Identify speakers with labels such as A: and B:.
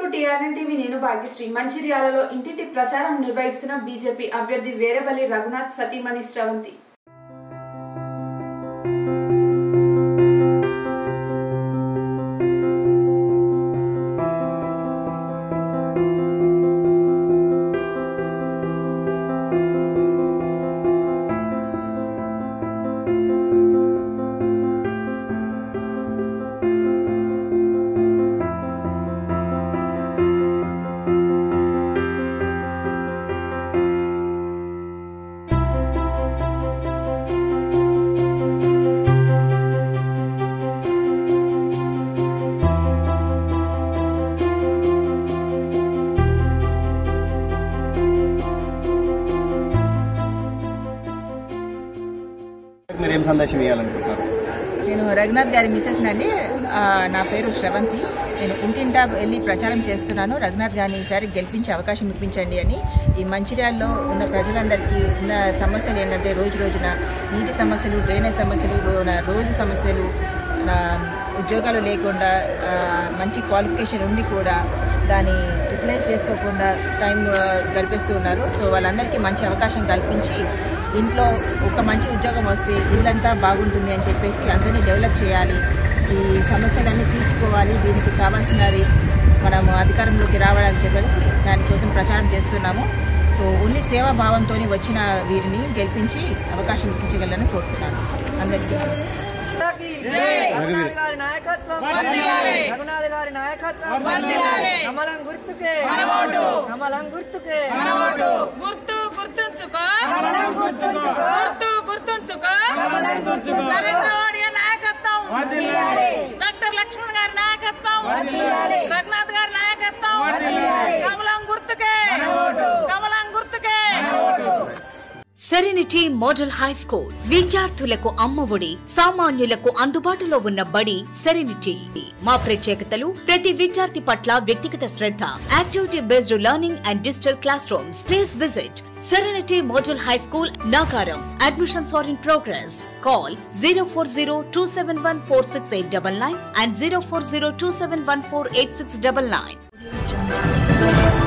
A: To TRN TV నేను భాగ్యశ్రీ మంచిర్యాలలో ఇంటింటి ప్రచారం నిర్వహిస్తున్న బీజేపీ అభ్యర్థి వేరేబల్లి రఘునాథ్ సతీమణి శ్రవంతి
B: మీరు ఏం సందేశం ఇవ్వాలనుకుంటున్నారు
C: నేను రఘునాథ్ గారి మిసెస్ నండి ఆ, నా పేరు శ్రవంతి నేను ఇంటింటా వెళ్ళి ప్రచారం చేస్తున్నాను రఘునాథ్ గారిని ఈసారి గెలిపించే అవకాశం ఇప్పించండి అని ఈ మంచిర్యాలలో ఉన్న ప్రజలందరికీ ఉన్న సమస్యలు ఏంటంటే రోజు రోజున నీటి సమస్యలు డ్రైనేజ్ సమస్యలు రో- రోడ్డు సమస్యలు నా ఉద్యోగాలు లేకుండా ఆ, మంచి క్వాలిఫికేషన్ ఉండి కూడా దాన్ని యూటిలైజ్ చేసుకోకుండా టైం ఆ, గడిపేస్తూ ఉన్నారు సో వాళ్ళందరికీ మంచి అవకాశం కల్పించి ఇంట్లో ఒక మంచి ఉద్యోగం వస్తే ఇల్లంతా బాగుంటుంది అని చెప్పేసి అందరినీ డెవలప్ చేయాలి ఈ సమస్యలన్నీ తీర్చుకోవాలి దీనికి కావాల్సినవి మనము అధికారంలోకి రావాలని చెప్పేసి దానికోసం ప్రచారం చేస్తున్నాము సో ఓన్లీ సేవా భావంతో వచ్చిన వీరిని గెలిపించి అవకాశం ఇప్పించగలని కోరుతున్నాను అందరికీ నమస్కారం.
D: రఘునాథ్ గారి నాయకత్వం రఘునాథ్ గారి నాయకత్వం కమలం గుర్తుకే కమలం గుర్తుకే
E: గుర్తు గుర్తుంచుకో గుర్తు గుర్తుంచుకో నరేంద్ర మోడీ గారి నాయకత్వం డాక్టర్ లక్ష్మణ్ గారి నాయకత్వం రఘునాథ్ గారి నాయకత్వం కమలం గుర్తుకే కమలం గుర్తుకే
F: సెరెనిటీ మోడల్ హై స్కూల్ విద్యార్థులకు అమ్మఒడి సామాన్యులకు అందుబాటులో ఉన్న బడి సెరెనిటీ మా ప్రత్యేకతలు ప్రతి విద్యార్థి పట్ల వ్యక్తిగత శ్రద్ధ activity based learning and digital class rooms please visit Serenity model high school Nagaram admissions are in progress call zero four zero two seven one four six eight double nine and zero four zero two seven one four eight six double nine